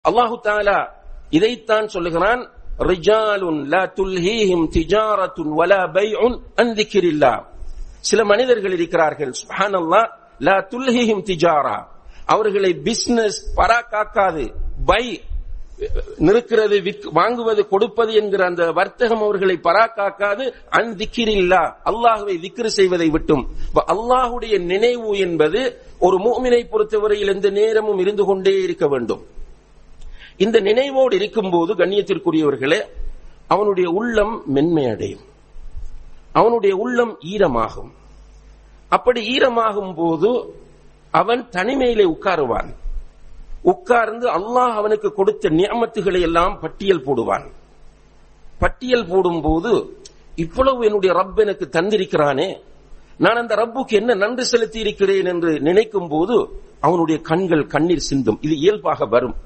அல்லாஹு தாலா இதைத்தான் சொல்லுகிறான் ரிஜாலுன் லா துல்ஹீஹிம் திஜாரத்துன் வலா பைஉன் அன் திக்ரில்லா சில மனிதர்கள் இருக்கிறார்கள் சுப்ஹானல்லாஹ் லா துல்ஹீஹிம் திஜாரா அவர்களை பிசினஸ் பராக்காக்காது பை நிற்கிறது வாங்குவது கொடுப்பது என்கிற அந்த வர்த்தகம் அவர்களை பராக்காக்காது அன் திக்கிரில்லா அல்லாஹுவை திக்ரு செய்வதை விட்டும் அல்லாஹுடைய நினைவு என்பது ஒரு மூமினை பொறுத்தவரையில் எந்த நேரமும் இருந்து கொண்டே இருக்க வேண்டும் இந்த நினைவோடு இருக்கும்போது கண்ணியத்திற்குரியவர்களே அவனுடைய உள்ளம் மென்மையடையும் அவனுடைய உள்ளம் ஈரமாகும் அப்படி ஈரமாகும் போது அவன் தனிமையிலே உட்காருவான் உட்கார்ந்து அல்லாஹ் அவனுக்கு கொடுத்த நியமத்துகளை எல்லாம் பட்டியல் போடுவான் பட்டியல் போடும் போது இவ்வளவு என்னுடைய ரப் எனக்கு தந்திருக்கிறானே நான் அந்த ரப்புக்கு என்ன நன்றி செலுத்தி இருக்கிறேன் என்று நினைக்கும் போது அவனுடைய கண்கள் கண்ணீர் சிந்தும் இது இயல்பாக வரும்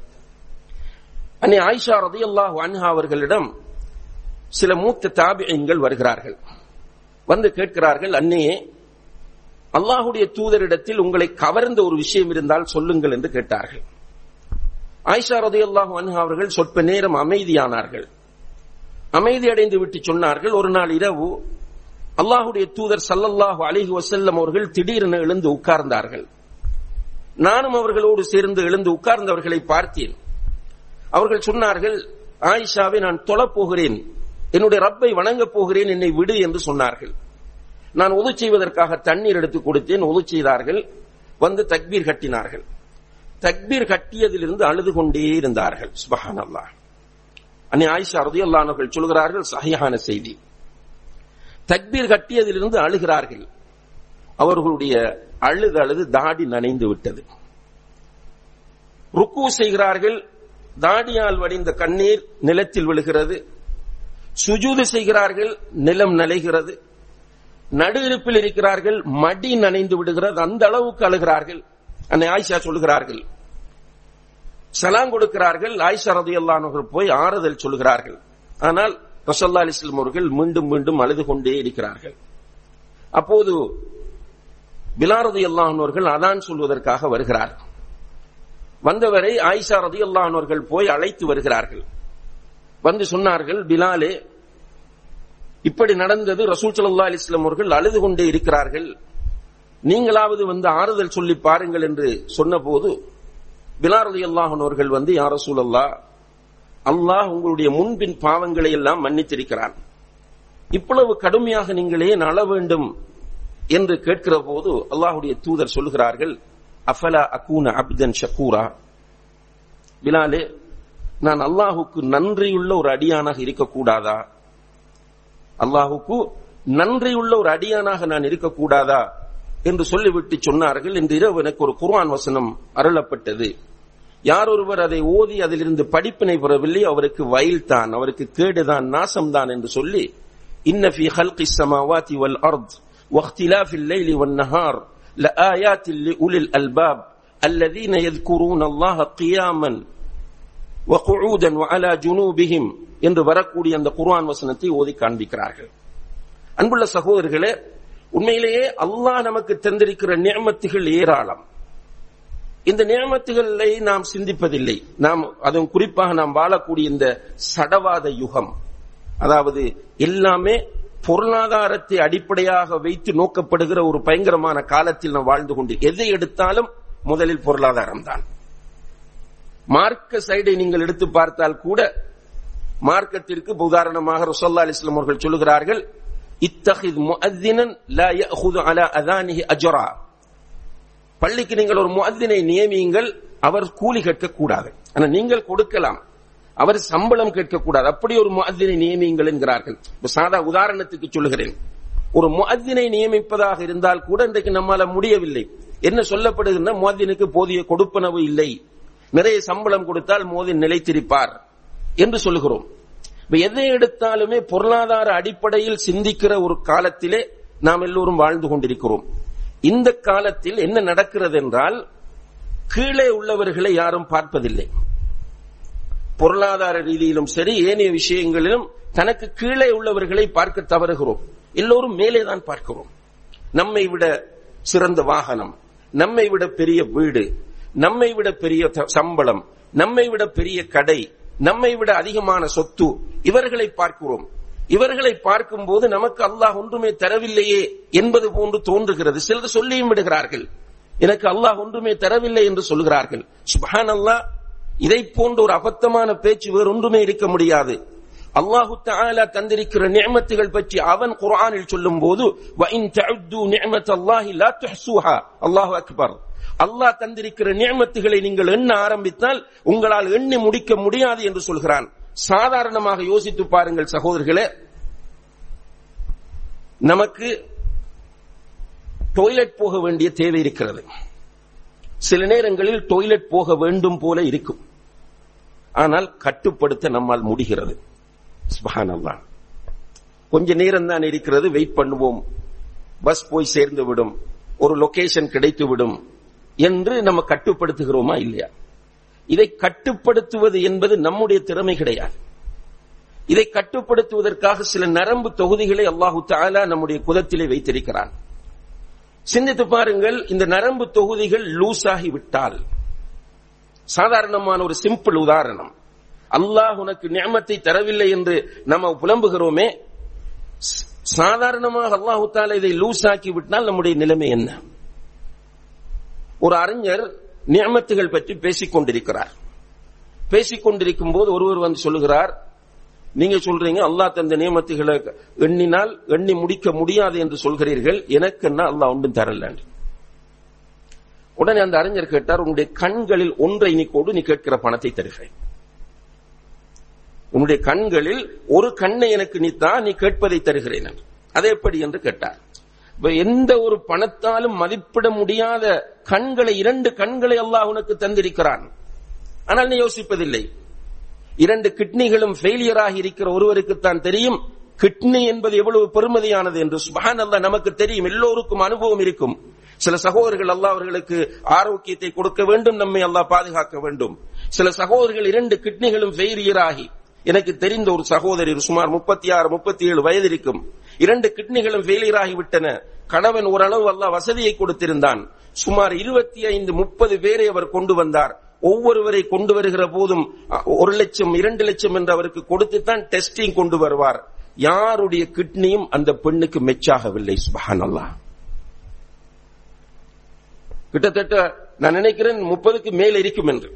அன்னை ஆயிஷா ரதி அல்லாஹ் அன்ஹா அவர்களிடம் சில மூத்த தாபியங்கள் வருகிறார்கள் வந்து கேட்கிறார்கள் அன்னையே அல்லாஹுடைய தூதரிடத்தில் உங்களை கவர்ந்த ஒரு விஷயம் இருந்தால் சொல்லுங்கள் என்று கேட்டார்கள் ஆயிஷா ரதி அல்லாஹு அன்ஹா அவர்கள் சொற்ப நேரம் அமைதியானார்கள் அமைதி அடைந்து விட்டு சொன்னார்கள் ஒரு நாள் இரவு அல்லாஹுடைய தூதர் சல்லல்லாஹு அலிஹி வசல்லம் அவர்கள் திடீரென எழுந்து உட்கார்ந்தார்கள் நானும் அவர்களோடு சேர்ந்து எழுந்து உட்கார்ந்தவர்களை பார்த்தேன் அவர்கள் சொன்னார்கள் ஆயிஷாவை நான் தொழப் போகிறேன் என்னுடைய ரப்பை வணங்கப் போகிறேன் என்னை விடு என்று சொன்னார்கள் நான் உது செய்வதற்காக தண்ணீர் எடுத்து கொடுத்தேன் உது செய்தார்கள் வந்து தக்பீர் கட்டினார்கள் தக்பீர் கட்டியதிலிருந்து அழுது கொண்டே இருந்தார்கள் சுபஹான் அல்லா அன்னை ஆயிஷா ரதி அல்லானவர்கள் சொல்கிறார்கள் சகையான செய்தி தக்பீர் கட்டியதிலிருந்து அழுகிறார்கள் அவர்களுடைய அழுது அழுது தாடி நனைந்து விட்டது ருக்கு செய்கிறார்கள் தாடியால் வடிந்த கண்ணீர் நிலத்தில் விழுகிறது சுஜூது செய்கிறார்கள் நிலம் நலைகிறது நடு இருப்பில் இருக்கிறார்கள் மடி நனைந்து விடுகிறது அந்த அளவுக்கு அழுகிறார்கள் அன்னை ஆயிஷா சொல்லுகிறார்கள் சலாம் கொடுக்கிறார்கள் ஆயிஷா ரதி அல்லானவர்கள் போய் ஆறுதல் சொல்லுகிறார்கள் ஆனால் ரசல்லா அலிஸ்லாம் அவர்கள் மீண்டும் மீண்டும் அழுது கொண்டே இருக்கிறார்கள் அப்போது பிலாரதி அல்லாஹர்கள் அதான் சொல்வதற்காக வருகிறார் வந்தவரை ஆயிஷா ரதி அல்லாஹர்கள் போய் அழைத்து வருகிறார்கள் வந்து சொன்னார்கள் பிலாலே இப்படி நடந்தது ரசூல் சல்லா அலிஸ்லாம் அவர்கள் அழுது கொண்டே இருக்கிறார்கள் நீங்களாவது வந்து ஆறுதல் சொல்லி பாருங்கள் என்று சொன்னபோது பிலாரதி அல்லாஹன் அவர்கள் வந்து யார் ரசூல் அல்லா அல்லாஹ் உங்களுடைய முன்பின் பாவங்களை எல்லாம் மன்னித்திருக்கிறான் இவ்வளவு கடுமையாக நீங்கள் ஏன் அழ வேண்டும் என்று கேட்கிற போது அல்லாஹுடைய தூதர் சொல்லுகிறார்கள் அஃபலா அகூன அப்தன் ஷக்கூரா பிலாலே நான் அல்லாஹுக்கு நன்றியுள்ள ஒரு அடியானாக இருக்கக்கூடாதா அல்லாஹுக்கு நன்றியுள்ள ஒரு அடியானாக நான் இருக்கக்கூடாதா என்று சொல்லிவிட்டு சொன்னார்கள் இன்று இரவு எனக்கு ஒரு குர்ஆன் வசனம் அருளப்பட்டது யார் ஒருவர் அதை ஓதி அதிலிருந்து படிப்பினை பெறவில்லை அவருக்கு வயல் தான் அவருக்கு கேடுதான் நாசம்தான் என்று சொல்லி இன்ன ஃபி ஹல்கி السماوات والارض واختلاف الليل والنهار لآيات لأولي الألباب الذين يذكرون الله قياما وقعودا وعلى جنوبهم என்று வரக்கூடிய அந்த குர்ஆன் வசனத்தை ஓதி காண்பிக்கிறார்கள் அன்புள்ள சகோதரர்களே உண்மையிலேயே அல்லாஹ் நமக்கு தந்திருக்கிற நியமத்துகள் ஏராளம் இந்த நியமத்துகளை நாம் சிந்திப்பதில்லை நாம் அதுவும் குறிப்பாக நாம் வாழக்கூடிய இந்த சடவாத யுகம் அதாவது எல்லாமே பொருளாதாரத்தை அடிப்படையாக வைத்து நோக்கப்படுகிற ஒரு பயங்கரமான காலத்தில் நாம் வாழ்ந்து கொண்டு எதை எடுத்தாலும் முதலில் பொருளாதாரம் தான் மார்க்க சைடை நீங்கள் எடுத்து பார்த்தால் கூட மார்க்கத்திற்கு உதாரணமாக ரசோல்லா அலிஸ்லாம் அவர்கள் சொல்லுகிறார்கள் இத்தஹித் முஅத்தினன் லா யஅஹுது அலா அதானிஹி அஜ்ரா பள்ளிக்கு நீங்கள் ஒரு முஅத்தினை நியமியுங்கள் அவர் கூலி கேட்க கூடாது ஆனா நீங்கள் கொடுக்கலாம் அவர் சம்பளம் கேட்கக்கூடாது அப்படி ஒரு முஅத்தினை நியமியுங்கள் என்கிறார்கள் சாதா உதாரணத்துக்கு சொல்லுகிறேன் ஒரு முஅத்தினை நியமிப்பதாக இருந்தால் கூட இன்றைக்கு நம்மால முடியவில்லை என்ன சொல்லப்படுகின்ற முஅத்தினுக்கு போதிய கொடுப்பனவு இல்லை நிறைய சம்பளம் கொடுத்தால் மோதி நிலைத்திருப்பார் என்று சொல்லுகிறோம் எதை எடுத்தாலுமே பொருளாதார அடிப்படையில் சிந்திக்கிற ஒரு காலத்திலே நாம் எல்லோரும் வாழ்ந்து கொண்டிருக்கிறோம் இந்த காலத்தில் என்ன நடக்கிறது என்றால் கீழே உள்ளவர்களை யாரும் பார்ப்பதில்லை பொருளாதார ரீதியிலும் சரி ஏனைய விஷயங்களிலும் தனக்கு கீழே உள்ளவர்களை பார்க்க தவறுகிறோம் எல்லோரும் மேலே தான் பார்க்கிறோம் நம்மை விட சிறந்த வாகனம் நம்மை விட பெரிய வீடு நம்மை விட பெரிய சம்பளம் நம்மை விட பெரிய கடை நம்மை விட அதிகமான சொத்து இவர்களை பார்க்கிறோம் இவர்களை பார்க்கும்போது நமக்கு அல்லாஹ் ஒன்றுமே தரவில்லையே என்பது போன்று தோன்றுகிறது சிலர் சொல்லியும் விடுகிறார்கள் எனக்கு அல்லாஹ் ஒன்றுமே தரவில்லை என்று சொல்கிறார்கள் சுபஹான் அல்லாஹ் இதை போன்ற ஒரு அபத்தமான பேச்சு வேறு ஒன்றுமே இருக்க முடியாது அல்லாஹு தஆலா தந்திருக்கிற நியமத்துகள் பற்றி அவன் குர்ஆனில் சொல்லும் போது அல்லாஹு அக்பர் அல்லாஹ் தந்திருக்கிற நியமத்துகளை நீங்கள் எண்ண ஆரம்பித்தால் உங்களால் எண்ணி முடிக்க முடியாது என்று சொல்கிறான் சாதாரணமாக யோசித்து பாருங்கள் சகோதரர்களே நமக்கு டொய்லெட் போக வேண்டிய தேவை இருக்கிறது சில நேரங்களில் டொய்லெட் போக வேண்டும் போல இருக்கும் ஆனால் கட்டுப்படுத்த நம்மால் முடிகிறது சுபஹானல்லாஹ் கொஞ்ச நேரம் தான் இருக்கிறது வெயிட் பண்ணுவோம் பஸ் போய் சேர்ந்து விடும் ஒரு லொகேஷன் கிடைத்து விடும் என்று நம்ம கட்டுப்படுத்துகிறோமா இல்லையா இதை கட்டுப்படுத்துவது என்பது நம்முடைய திறமை கிடையாது இதை கட்டுப்படுத்துவதற்காக சில நரம்பு தொகுதிகளை அல்லாஹு தாலா நம்முடைய குதத்திலே வைத்திருக்கிறான் சிந்தித்து பாருங்கள் இந்த நரம்பு தொகுதிகள் லூஸ் ஆகி விட்டால் சாதாரணமான ஒரு சிம்பிள் உதாரணம் அல்லாஹ் உனக்கு நியமத்தை தரவில்லை என்று நம்ம புலம்புகிறோமே சாதாரணமாக அல்லாஹு தாலா இதை லூஸ் ஆக்கி விட்டால் நம்முடைய நிலைமை என்ன ஒரு அறிஞர் நியமத்துகள் பற்றி பேசிக் கொண்டிருக்கிறார் பேசிக் கொண்டிருக்கும் போது ஒருவர் வந்து சொல்லுகிறார் நீங்க சொல்றீங்க அல்லாஹ் தந்த நியமத்துகளை எண்ணினால் எண்ணி முடிக்க முடியாது என்று சொல்கிறீர்கள் எனக்கு என்ன அல்லாஹ் ஒன்றும் தரல உடனே அந்த அறிஞர் கேட்டார் உன்னுடைய கண்களில் ஒன்றை நீ கொடு நீ கேட்கிற பணத்தை தருகிறேன் உன்னுடைய கண்களில் ஒரு கண்ணை எனக்கு நீ தான் நீ கேட்பதை தருகிறேன் அது எப்படி என்று கேட்டார் எந்த ஒரு பணத்தாலும் மதிப்பிட முடியாத கண்களை இரண்டு கண்களை அல்லாஹ் உனக்கு தந்திருக்கிறான் ஆனால் நீ யோசிப்பதில்லை இரண்டு கிட்னிகளும் ஃபெயிலியர் ஆகி இருக்கிற ஒருவருக்குத்தான் தெரியும் கிட்னி என்பது எவ்வளவு பெருமதியானது என்று சுபஹான் அல்லா நமக்கு தெரியும் எல்லோருக்கும் அனுபவம் இருக்கும் சில சகோதரர்கள் அல்லாஹ் அவர்களுக்கு ஆரோக்கியத்தை கொடுக்க வேண்டும் நம்மை அல்லாஹ் பாதுகாக்க வேண்டும் சில சகோதரர்கள் இரண்டு கிட்னிகளும் ஃபெயிலியர் ஆகி எனக்கு தெரிந்த ஒரு சகோதரி சுமார் முப்பத்தி ஆறு முப்பத்தி ஏழு வயது இருக்கும் இரண்டு கிட்னிகளும் ஃபெயிலியர் ஆகிவிட்டன கணவன் ஓரளவு அல்லாஹ் வசதியை கொடுத்திருந்தான் சுமார் இருபத்தி ஐந்து முப்பது பேரை அவர் கொண்டு வந்தார் ஒவ்வொருவரை கொண்டு வருகிற போதும் ஒரு லட்சம் இரண்டு லட்சம் என்று அவருக்கு கொடுத்துத்தான் டெஸ்டிங் கொண்டு வருவார் யாருடைய கிட்னியும் அந்த பெண்ணுக்கு மெச்சாகவில்லை சுபஹான் அல்லா கிட்டத்தட்ட நான் நினைக்கிறேன் முப்பதுக்கு மேல் இருக்கும் என்று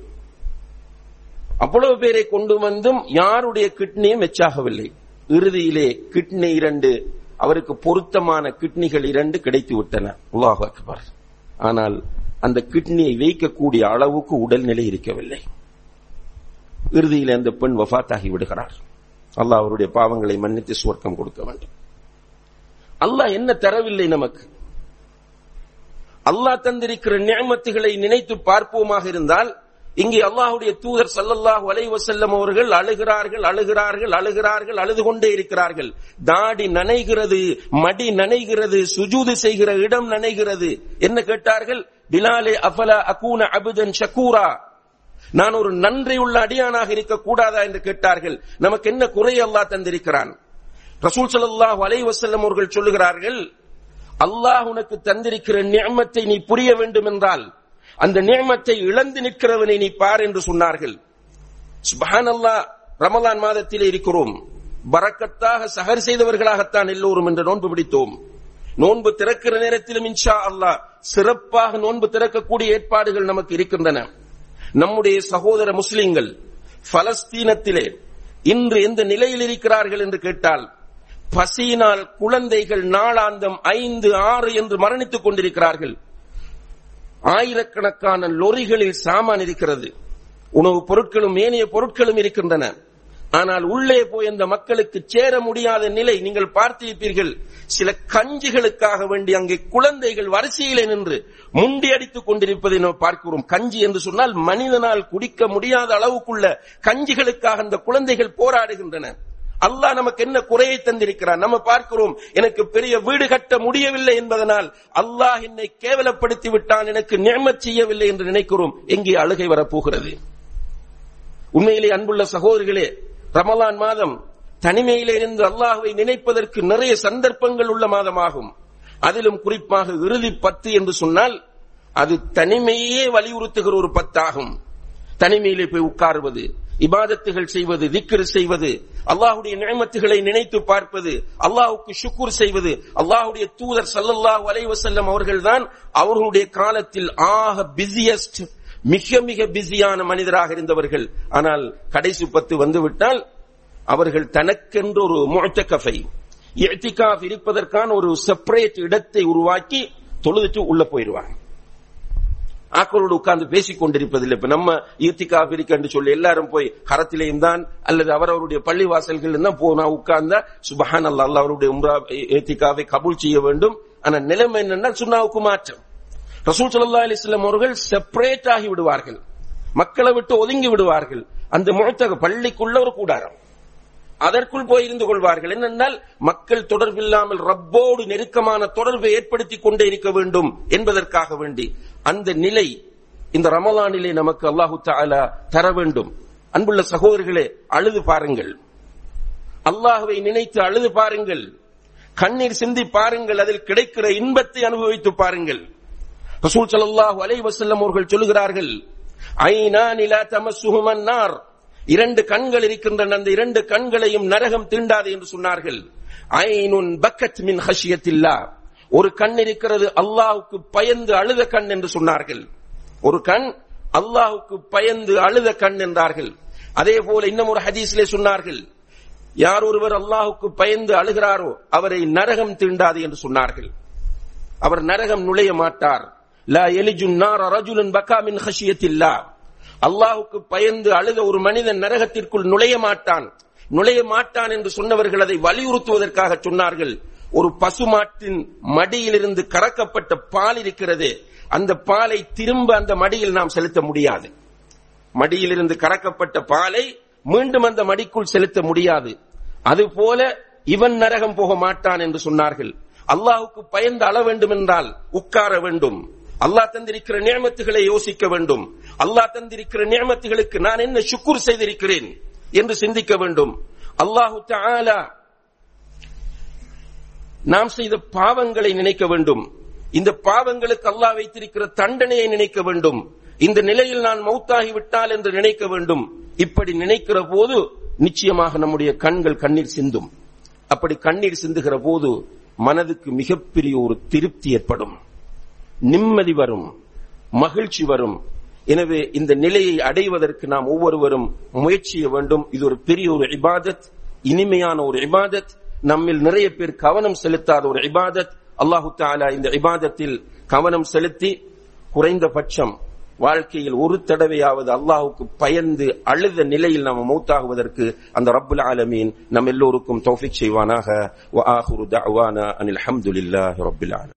அவ்வளவு பேரை கொண்டு வந்தும் யாருடைய கிட்னியும் மெச்சாகவில்லை இறுதியிலே கிட்னி இரண்டு அவருக்கு பொருத்தமான கிட்னிகள் இரண்டு கிடைத்து விட்டன அல்லாஹ் அக்பர் ஆனால் அந்த கிட்னியை வைக்கக்கூடிய அளவுக்கு உடல்நிலை இருக்கவில்லை இறுதியில் அந்த பெண் வஃத்தாகி விடுகிறார் அல்லாஹ் அவருடைய பாவங்களை மன்னித்து சுவர்க்கம் கொடுக்க வேண்டும் அல்லாஹ் என்ன தரவில்லை நமக்கு அல்லாஹ் தந்திருக்கிற நியமத்துகளை நினைத்து பார்ப்போமாக இருந்தால் இங்கே அல்லாஹுடைய தூதர் சல்லல்லாஹு அலை வசல்லம் அவர்கள் அழுகிறார்கள் அழுகிறார்கள் அழுகிறார்கள் அழுது கொண்டே இருக்கிறார்கள் தாடி நனைகிறது மடி நனைகிறது சுஜூது செய்கிற இடம் நனைகிறது என்ன கேட்டார்கள் பிலாலே அஃபலா அகூன அபுதன் ஷக்கூரா நான் ஒரு நன்றி உள்ள அடியானாக இருக்க கூடாதா என்று கேட்டார்கள் நமக்கு என்ன குறை அல்லாஹ் தந்திருக்கிறான் ரசூல் சல்லாஹூ அலை வசல்லம் அவர்கள் சொல்லுகிறார்கள் அல்லாஹ் உனக்கு தந்திருக்கிற நியமத்தை நீ புரிய வேண்டும் என்றால் அந்த நியமத்தை இழந்து நிற்கிறவனை நீ பார் என்று சொன்னார்கள் சுபஹான் அல்லா ரமலான் மாதத்திலே இருக்கிறோம் பறக்கத்தாக சகர் செய்தவர்களாகத்தான் எல்லோரும் என்று நோன்பு பிடித்தோம் நோன்பு திறக்கிற நேரத்திலும் இன்ஷா அல்லாஹ் சிறப்பாக நோன்பு திறக்கக்கூடிய ஏற்பாடுகள் நமக்கு இருக்கின்றன நம்முடைய சகோதர முஸ்லிம்கள் பலஸ்தீனத்திலே இன்று எந்த நிலையில் இருக்கிறார்கள் என்று கேட்டால் பசியினால் குழந்தைகள் நாளாந்தம் ஐந்து ஆறு என்று மரணித்துக் கொண்டிருக்கிறார்கள் ஆயிரக்கணக்கான லொரிகளில் சாமான் இருக்கிறது உணவுப் பொருட்களும் ஏனைய பொருட்களும் இருக்கின்றன ஆனால் உள்ளே போய் அந்த மக்களுக்கு சேர முடியாத நிலை நீங்கள் பார்த்திருப்பீர்கள் சில கஞ்சிகளுக்காக வேண்டி அங்கே குழந்தைகள் வரிசையிலே நின்று முண்டி அடித்துக் கொண்டிருப்பதை நாம் பார்க்கிறோம் கஞ்சி என்று சொன்னால் மனிதனால் குடிக்க முடியாத அளவுக்குள்ள கஞ்சிகளுக்காக அந்த குழந்தைகள் போராடுகின்றன அல்லாஹ் நமக்கு என்ன குறையை தந்திருக்கிறான் நம்ம பார்க்கிறோம் எனக்கு பெரிய வீடு கட்ட முடியவில்லை என்பதனால் அல்லாஹ் என்னை கேவலப்படுத்தி விட்டான் எனக்கு நியமத் செய்யவில்லை என்று நினைக்கிறோம் எங்கே அழுகை வரப்போகிறது உண்மையிலே அன்புள்ள சகோதரிகளே ரமலான் மாதம் தனிமையிலே இருந்து அல்லாஹுவை நினைப்பதற்கு நிறைய சந்தர்ப்பங்கள் உள்ள மாதமாகும் அதிலும் குறிப்பாக இறுதி பத்து என்று சொன்னால் அது தனிமையே வலியுறுத்துகிற ஒரு பத்தாகும் தனிமையிலே போய் உட்காருவது இபாதத்துகள் செய்வது திக்ரு செய்வது அல்லாஹுடைய நியமத்துகளை நினைத்து பார்ப்பது அல்லாஹுக்கு ஷுக்குர் செய்வது அல்லாஹுடைய தூதர் சல்லல்லாஹு அலைஹி வஸல்லம் அவர்கள்தான் அவர்களுடைய காலத்தில் ஆக பிஸியஸ்ட் மிக மிக பிஸியான மனிதராக இருந்தவர்கள் ஆனால் கடைசி பத்து வந்துவிட்டால் அவர்கள் தனக்கென்று ஒரு முழத்தக்கஃபை இழ்த்திகாஃப் இருப்பதற்கான ஒரு செப்பரேட் இடத்தை உருவாக்கி தொழுதுட்டு உள்ள போயிடுவாங்க ஆக்களோடு உட்கார்ந்து பேசிக் கொண்டிருப்பதில்லை இப்ப நம்ம ஈர்த்திகாஃப் என்று சொல்லி எல்லாரும் போய் ஹரத்திலேயும் தான் அல்லது அவரவருடைய பள்ளி வாசல்கள் தான் போனா உட்கார்ந்தா சுபஹான் அல்லா அல்லா அவருடைய உம்ரா ஏத்திகாவை கபூல் செய்ய வேண்டும் ஆனா நிலைமை என்னன்னா சுண்ணாவுக்கு மாற்றம் ரசூல் சல்லா அலிஸ்லாம் அவர்கள் செப்பரேட் ஆகி விடுவார்கள் மக்களை விட்டு ஒதுங்கி விடுவார்கள் அந்த முழத்தக பள்ளிக்குள்ள ஒரு கூடாரம் அதற்குள் போய் இருந்து கொள்வார்கள் என்னென்னால் மக்கள் தொடர்பில்லாமல் ரப்போடு நெருக்கமான தொடர்பை ஏற்படுத்திக் கொண்டே இருக்க வேண்டும் என்பதற்காக வேண்டி அந்த நிலை இந்த ரமலானிலே நமக்கு அல்லாஹு தாலா தர வேண்டும் அன்புள்ள சகோதரர்களே அழுது பாருங்கள் அல்லாஹுவை நினைத்து அழுது பாருங்கள் கண்ணீர் சிந்தி பாருங்கள் அதில் கிடைக்கிற இன்பத்தை அனுபவித்து பாருங்கள் ரசூல் ஸல்லல்லாஹு அலைஹி வஸல்லம் அவர்கள் சொல்லுகிறார்கள் ஐனானி லா தமஸ்ஸுஹுமன் நார் இரண்டு கண்கள் இருக்கின்றன அந்த இரண்டு கண்களையும் நரகம் தீண்டாது என்று சொன்னார்கள் ஐனுன் பக்கத் மின் ஹஷியத்தில்லா ஒரு கண் இருக்கிறது அல்லாஹுக்கு பயந்து அழுத கண் என்று சொன்னார்கள் ஒரு கண் அல்லாஹுக்கு பயந்து அழுத கண் என்றார்கள் அதே போல இன்னும் ஒரு ஹதீஸ்லே சொன்னார்கள் யார் ஒருவர் அல்லாஹுக்கு பயந்து அழுகிறாரோ அவரை நரகம் தீண்டாது என்று சொன்னார்கள் அவர் நரகம் நுழைய மாட்டார் லா எலிஜுன் நார ரஜுலன் பக்கா மின் ஹஷியத்தில்லா அல்லாஹுக்கு பயந்து அழுத ஒரு மனிதன் நரகத்திற்குள் நுழைய மாட்டான் நுழைய மாட்டான் என்று சொன்னவர்கள் அதை வலியுறுத்துவதற்காக சொன்னார்கள் ஒரு பசுமாட்டின் மடியிலிருந்து கறக்கப்பட்ட பால் இருக்கிறது அந்த பாலை திரும்ப அந்த மடியில் நாம் செலுத்த முடியாது மடியிலிருந்து கறக்கப்பட்ட பாலை மீண்டும் அந்த மடிக்குள் செலுத்த முடியாது அதுபோல இவன் நரகம் போக மாட்டான் என்று சொன்னார்கள் அல்லாஹுக்கு பயந்து அழ வேண்டும் என்றால் உட்கார வேண்டும் அல்லாஹ் தந்திருக்கிற நியமத்துகளை யோசிக்க வேண்டும் அல்லாஹ் தந்திருக்கிற நியமத்துகளுக்கு நான் என்ன சுக்குர் செய்திருக்கிறேன் என்று சிந்திக்க வேண்டும் அல்லாஹு தஆலா நாம் செய்த பாவங்களை நினைக்க வேண்டும் இந்த பாவங்களுக்கு அல்லாஹ் வைத்திருக்கிற தண்டனையை நினைக்க வேண்டும் இந்த நிலையில் நான் மௌத்தாகி விட்டால் என்று நினைக்க வேண்டும் இப்படி நினைக்கிற போது நிச்சயமாக நம்முடைய கண்கள் கண்ணீர் சிந்தும் அப்படி கண்ணீர் சிந்துகிற போது மனதுக்கு மிகப்பெரிய ஒரு திருப்தி ஏற்படும் நிம்மதி வரும் மகிழ்ச்சி வரும் எனவே இந்த நிலையை அடைவதற்கு நாம் ஒவ்வொருவரும் முயற்சிய வேண்டும் இது ஒரு பெரிய ஒரு இபாதத் இனிமையான ஒரு இபாதத் நம்மில் நிறைய பேர் கவனம் செலுத்தாத ஒரு இபாதத் அல்லாஹு தாலா இந்த இபாதத்தில் கவனம் செலுத்தி குறைந்தபட்சம் வாழ்க்கையில் ஒரு தடவையாவது அல்லாஹுக்கு பயந்து அழுத நிலையில் நாம் மௌத்தாகுவதற்கு அந்த ரப்புல் ஆலமீன் நம் எல்லோருக்கும் தௌஃபிக் செய்வானாக வ ஆஹிரு தஅவானா அனில் ஹம்துலில்லாஹி ரப்பில் ஆலமீன்